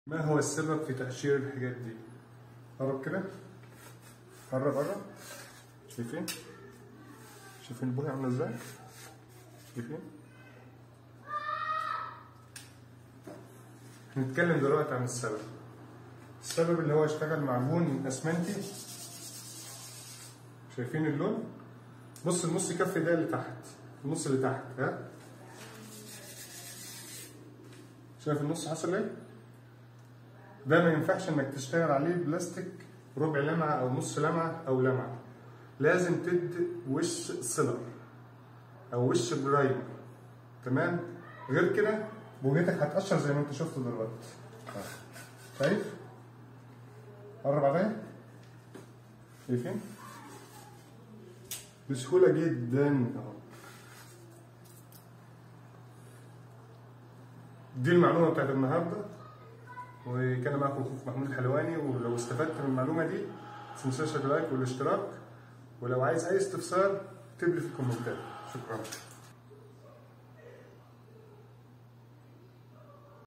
ما هو السبب في تقشير الحاجات دي؟ قرب كده قرب قرب شايفين؟ شايفين البوهي عاملة ازاي؟ شايفين؟ هنتكلم دلوقتي عن السبب السبب اللي هو اشتغل معجون اسمنتي شايفين اللون؟ بص النص كف ده اللي تحت النص اللي تحت ها؟ شايف النص حصل ايه؟ ده ما ينفعش انك تشتغل عليه بلاستيك ربع لمعه او نص لمعه او لمعه لازم تدي وش سيلر او وش برايمر تمام غير كده بوجتك هتقشر زي ما انت شفت دلوقتي شايف قرب عليا شايفين بسهوله جدا اهو دي المعلومه بتاعت النهارده وكان معكم اخوكم محمود الحلواني ولو استفدت من المعلومه دي ما تنساش اللايك والاشتراك ولو عايز اي استفسار اكتب لي في الكومنتات شكرا